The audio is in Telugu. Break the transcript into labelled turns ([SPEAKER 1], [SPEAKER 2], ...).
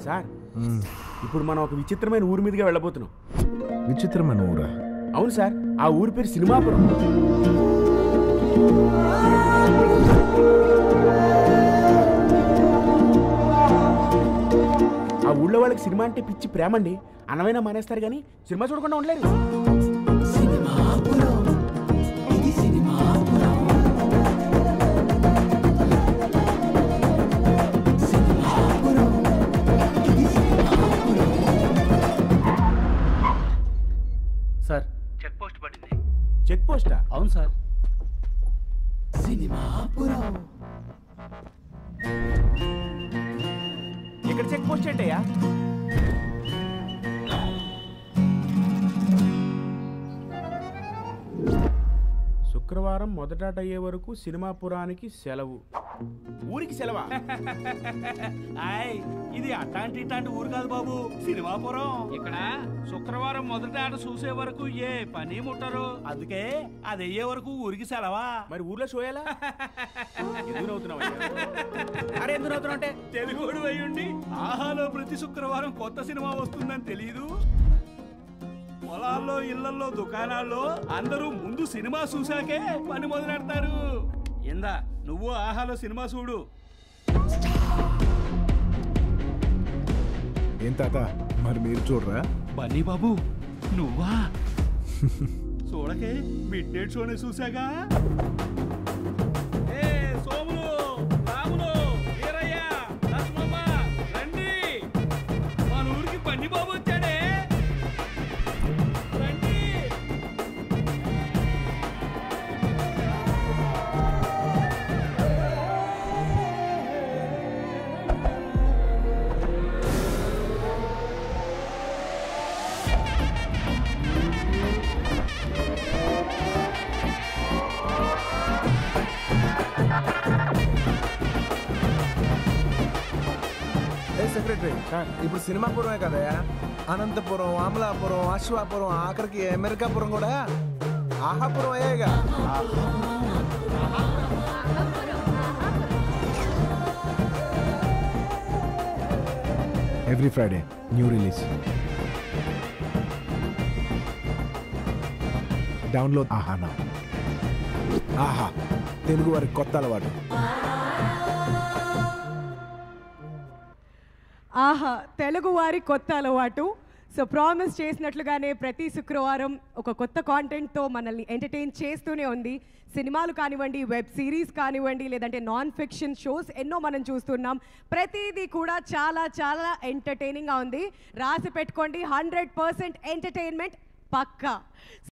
[SPEAKER 1] సార్ ఇప్పుడు మనం ఒక విచిత్రమైన ఊరి మీదుగా వెళ్ళబోతున్నాం
[SPEAKER 2] విచిత్రమైన ఊరా
[SPEAKER 1] అవును సార్ ఆ ఊరి పేరు సినిమాపురం ఆ ఊళ్ళో వాళ్ళకి సినిమా అంటే పిచ్చి ప్రేమండి అన్నమైనా మానేస్తారు కానీ సినిమా చూడకుండా ఉండలేరు
[SPEAKER 3] సార్ చెక్ పోస్ట్ పడింది
[SPEAKER 1] చెక్ పోస్టా
[SPEAKER 3] అవును సార్
[SPEAKER 1] ఇక్కడ చెక్ పోస్ట్ ఏంటయ్యా శుక్రవారం మొదట అయ్యే వరకు సినిమాపురానికి సెలవు ఊరికి సెలవా
[SPEAKER 4] ఆయ్ ఇది అట్లాంటి ఇట్లాంటి ఊరు కాదు బాబు సినిమాపురం ఇక్కడ శుక్రవారం మొదటి ఆట చూసే వరకు ఏ పని ముట్టరు అందుకే అది అయ్యే వరకు ఊరికి సెలవా
[SPEAKER 1] మరి ఊర్లో షో ఎలా ఎందుకు నవ్వుతున్నావు అరే ఎందుకు నవ్వుతున్నావు అంటే
[SPEAKER 4] తెలుగుడు అయ్యుండి ఆహాలో ప్రతి శుక్రవారం కొత్త సినిమా వస్తుందని తెలియదు పొలాల్లో ఇళ్లలో దుకాణాల్లో అందరూ ముందు సినిమా చూశాకే పని మొదలెడతారు ఇందా నువ్వు ఆహాలో సినిమా చూడు
[SPEAKER 2] ఏం తాత మరి మీరు చూడరా
[SPEAKER 4] బన్నీ బాబు నువ్వా చూడకే మిడ్ నైట్ షోనే చూసాగా ఏ సోములు రాములు వీరయ్య లక్ష్మమ్మ రండి మన ఊరికి బన్నీ బాబు వచ్చాడే రండి
[SPEAKER 2] ఏ సెక్రటరీ ఇప్పుడు సినిమాపురమే కదయా అనంతపురం అమలాపురం అశ్వాపురం ఆఖరికి అమెరికాపురం కూడా ఆహాపురం అయ్యాయిగా every Friday new release download ఆహానా ఆహా తెలుగు వారికి కొత్త అలవాటు
[SPEAKER 5] ఆహా తెలుగు వారి కొత్త అలవాటు సో ప్రామిస్ చేసినట్లుగానే ప్రతి శుక్రవారం ఒక కొత్త కాంటెంట్తో మనల్ని ఎంటర్టైన్ చేస్తూనే ఉంది సినిమాలు కానివ్వండి వెబ్ సిరీస్ కానివ్వండి లేదంటే నాన్ ఫిక్షన్ షోస్ ఎన్నో మనం చూస్తున్నాం ప్రతిదీ కూడా చాలా చాలా ఎంటర్టైనింగ్గా ఉంది రాసి పెట్టుకోండి హండ్రెడ్ పర్సెంట్ ఎంటర్టైన్మెంట్ పక్కా